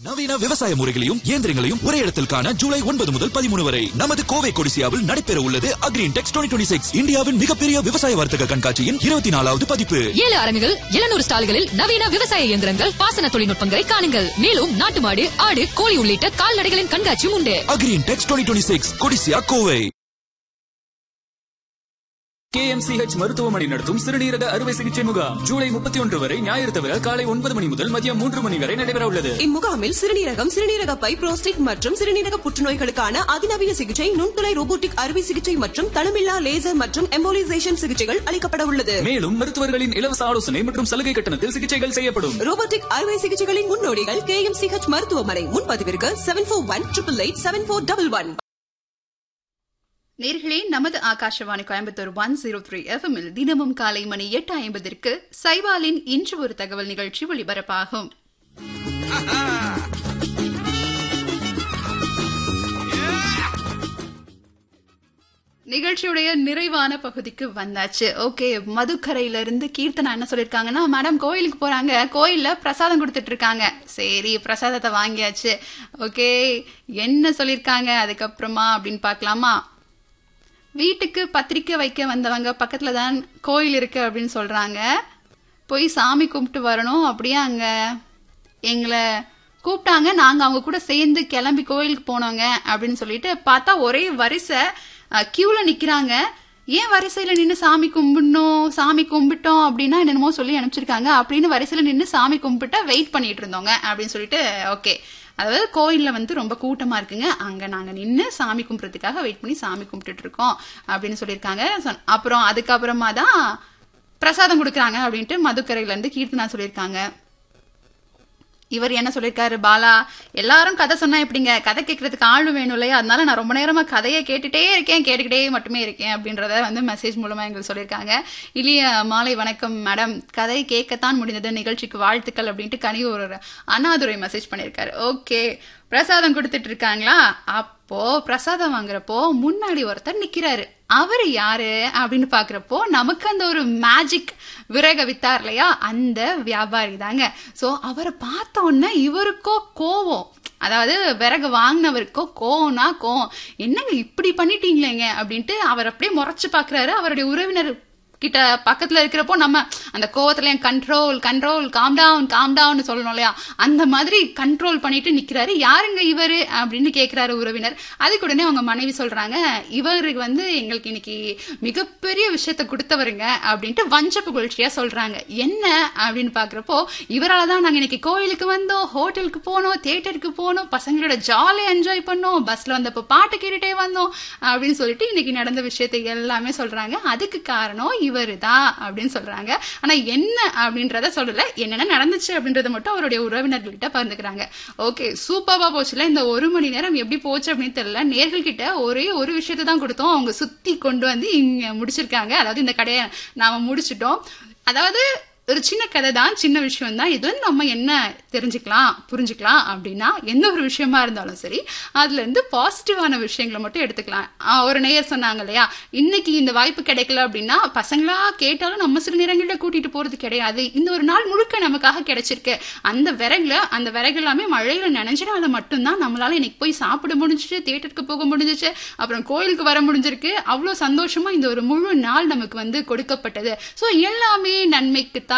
நவீன விவசாய முறைகளையும் இயந்திரங்களையும் ஒரே இடத்தில் காண ஜூலை ஒன்பது முதல் பதிமூணு வரை நமது கோவை கொடிசியாவில் நடைபெற உள்ளது அக்ரீன் டெக்ஸ் டுவெண்ட்டி சிக்ஸ் இந்தியாவின் மிகப்பெரிய விவசாய வர்த்தக கண்காட்சியின் இருபத்தி நாலாவது பதிப்பு ஏழு அரங்குகள் எழுநூறு ஸ்டால்களில் நவீன விவசாய இயந்திரங்கள் பாசன தொழில்நுட்பங்களை காணுங்கள் மேலும் நாட்டு மாடு ஆடு கோழி உள்ளிட்ட கால்நடைகளின் கண்காட்சியும் உண்டு Agri Intex twenty six Codissia Kovai KMCH மருத்துவமனை நடத்தும் சிறுநீரக அறுவை சிகிச்சை முகாம் ஜூலை முப்பத்தி ஒன்று வரை ஞாயிறு தவிர காலை ஒன்பது மணி முதல் மதியம் மூன்று மணி வரை நடைபெற உள்ளது இம்முகாமில் சிறுநீரகம் சிறுநீரக பை புரோஸ்டேட் மற்றும் சிறுநீரக புற்றுநோய்களுக்கான அதிநவீன சிகிச்சை நுண்துளை ரோபோட்டிக் அறுவை சிகிச்சை மற்றும் தளமில்லா லேசர் மற்றும் எம்போலிசேஷன் சிகிச்சைகள் அளிக்கப்பட உள்ளது மேலும் மருத்துவர்களின் இலவச ஆலோசனை மற்றும் சலுகை கட்டணத்தில் சிகிச்சைகள் செய்யப்படும் ரோபோட்டிக் அறுவை சிகிச்சைகளின் முன்னோடிகள் கே எம் சிஹெச் மருத்துவமனை முன்பதிவிற்கு seven four one triple eight seven four double one நேர்களே நமது Akashvani Coimbatore one zero three எஃப்எம்மில் தினமும் காலை மணி எட்டு ஐம்பதற்கு சைவாலின் இன்று ஒரு தகவல் நிகழ்ச்சி ஒளிபரப்பாகும் நிகழ்ச்சியுடைய நிறைவான பகுதிக்கு வந்தாச்சு ஓகே மதுக்கரையில இருந்து கீர்த்தனா என்ன சொல்லிருக்காங்கன்னா மேடம் கோயிலுக்கு போறாங்க கோயில்ல பிரசாதம் கொடுத்துட்டு இருக்காங்க சரி பிரசாதத்தை வாங்கியாச்சு ஓகே என்ன சொல்லிருக்காங்க அதுக்கப்புறமா அப்படின்னு பார்க்கலாமா வீட்டுக்கு பத்திரிக்கை வைக்க வந்தவங்க பக்கத்துல தான் கோயில் இருக்கு அப்படின்னு சொல்றாங்க போய் சாமி கும்பிட்டு வரணும் அப்படியே அங்க எங்களை கூப்பிட்டாங்க நாங்க அவங்க கூட சேர்ந்து கிளம்பி கோயிலுக்கு போனோங்க அப்படின்னு சொல்லிட்டு பார்த்தா ஒரே வரிசை கியூல நிக்கிறாங்க ஏன் வரிசையில நின்று சாமி கும்பிடணும் சாமி கும்பிட்டோம் அப்படின்னா என்னென்னமோ சொல்லி அனுப்பிச்சிருக்காங்க அப்படின்னு வரிசையில நின்று சாமி கும்பிட்டா வெயிட் பண்ணிட்டு இருந்தோங்க அப்படின்னு சொல்லிட்டு ஓகே அதாவது கோயில்ல வந்து ரொம்ப கூட்டமா இருக்குங்க அங்க நாங்க நின்று சாமி கும்பிட்றதுக்காக வெயிட் பண்ணி சாமி கும்பிட்டுட்டு இருக்கோம் அப்படின்னு சொல்லியிருக்காங்க சொ- அப்புறம் அதுக்கப்புறமா தான் பிரசாதம் கொடுக்குறாங்க அப்படின்ட்டு மதுக்கரையில இருந்து கீர்த்தனா சொல்லியிருக்காங்க இவர் என்ன சொல்லியிருக்காரு பாலா எல்லாரும் கதை சொன்னா எப்படிங்க கதை கேட்கறதுக்கு ஆள் வேணும் இல்லையா அதனால நான் ரொம்ப நேரமா கதையை கேட்டுட்டே இருக்கேன் கேட்டுக்கிட்டே மட்டுமே இருக்கேன் அப்படின்றத வந்து மெசேஜ் மூலமா எங்களுக்கு சொல்லியிருக்காங்க இளைய மாலை வணக்கம் மேடம் கதை கேட்கத்தான் முடிந்தது நிகழ்ச்சிக்கு வாழ்த்துக்கள் அப்படின்ட்டு கனி ஒரு அண்ணாதுரை மெசேஜ் பண்ணியிருக்காரு ஓகே பிரசாதம் கொடுத்துட்டு இருக்காங்களா அப்போ பிரசாதம் வாங்குறப்போ முன்னாடி ஒருத்தர் நிக்கிறாரு அவரு யாரு அப்படின்னு பாக்குறப்போ நமக்கு அந்த ஒரு மேஜிக் விறக வித்தார் இல்லையா அந்த வியாபாரி தாங்க சோ அவரை பார்த்த உடனே இவருக்கோ கோவம் அதாவது விறகு வாங்கினவருக்கோ கோவம்னா கோவம் என்னங்க இப்படி பண்ணிட்டீங்களேங்க அப்படின்ட்டு அவர் அப்படியே முறைச்சு பாக்குறாரு அவருடைய உறவினர் கிட்ட பக்கத்துல இருக்கிறப்போ நம்ம அந்த கோவத்துல control control calm down calm down சொல்லணும் இல்லையா அந்த மாதிரி கண்ட்ரோல் பண்ணிட்டு நிக்கிறாரு யாருங்க இவரு அப்படின்னு கேக்குறாரு உறவினர் அதுக்கு உடனே அவங்க மனைவி சொல்றாங்க இவருக்கு வந்து எங்களுக்கு இன்னைக்கு மிகப்பெரிய விஷயத்த கொடுத்தவருங்க அப்படின்ட்டு வஞ்ச புகழ்ச்சியா சொல்றாங்க என்ன அப்படின்னு பாக்குறப்போ இவரால தான் நாங்க இன்னைக்கு கோயிலுக்கு வந்தோம் ஹோட்டலுக்கு போனோம் தியேட்டருக்கு போனோம் பசங்களோட ஜாலியா என்ஜாய் பண்ணோம் பஸ்ல வந்தப்போ பாட்டு கேட்டுட்டே வந்தோம் அப்படின்னு சொல்லிட்டு இன்னைக்கு நடந்த விஷயத்தை எல்லாமே சொல்றாங்க அதுக்கு காரணம் இவரு தான் அப்படின்னு சொல்றாங்க ஆனா என்ன அப்படின்றத சொல்லல என்னென்ன நடந்துச்சு அப்படின்றத மட்டும் அவருடைய உறவினர்கள்கிட்ட பகிர்ந்துக்கிறாங்க ஓகே சூப்பர்வா போச்சுல இந்த ஒரு மணி நேரம் எப்படி போச்சு அப்படின்னு தெரியல நேர்கள் கிட்ட ஒரே ஒரு விஷயத்தை தான் கொடுத்தோம் அவங்க சுத்தி கொண்டு வந்து இங்க முடிச்சிருக்காங்க அதாவது இந்த கடையை நாம முடிச்சிட்டோம் அதாவது ஒரு சின்ன கதை தான் சின்ன விஷயம் தான் இதுல இருந்து நம்ம என்ன தெரிஞ்சுக்கலாம் புரிஞ்சுக்கலாம் அப்படின்னா எந்த ஒரு விஷயமா இருந்தாலும் சரி அதுல இருந்து பாசிட்டிவான விஷயங்களை மட்டும் எடுத்துக்கலாம் ஆஹ் ஒரு நேயர் சொன்னாங்க இல்லையா இன்னைக்கு இந்த வாய்ப்பு கிடைக்கல அப்படின்னா பசங்களா கேட்டாலும் நம்ம சில நேரங்களில் கூட்டிட்டு போறது கிடையாது இந்த ஒரு நாள் முழுக்க நமக்காக கிடைச்சிருக்கு அந்த விறகுல அந்த விறகு எல்லாமே மழையில நினைஞ்சனால மட்டும்தான் நம்மளால இன்னைக்கு போய் சாப்பிட முடிஞ்சிச்சு தியேட்டருக்கு போக முடிஞ்சிச்சு அப்புறம் கோயிலுக்கு வர முடிஞ்சிருக்கு அவ்வளவு சந்தோஷமா இந்த ஒரு முழு நாள் நமக்கு வந்து கொடுக்கப்பட்டது சோ எல்லாமே நன்மைக்கு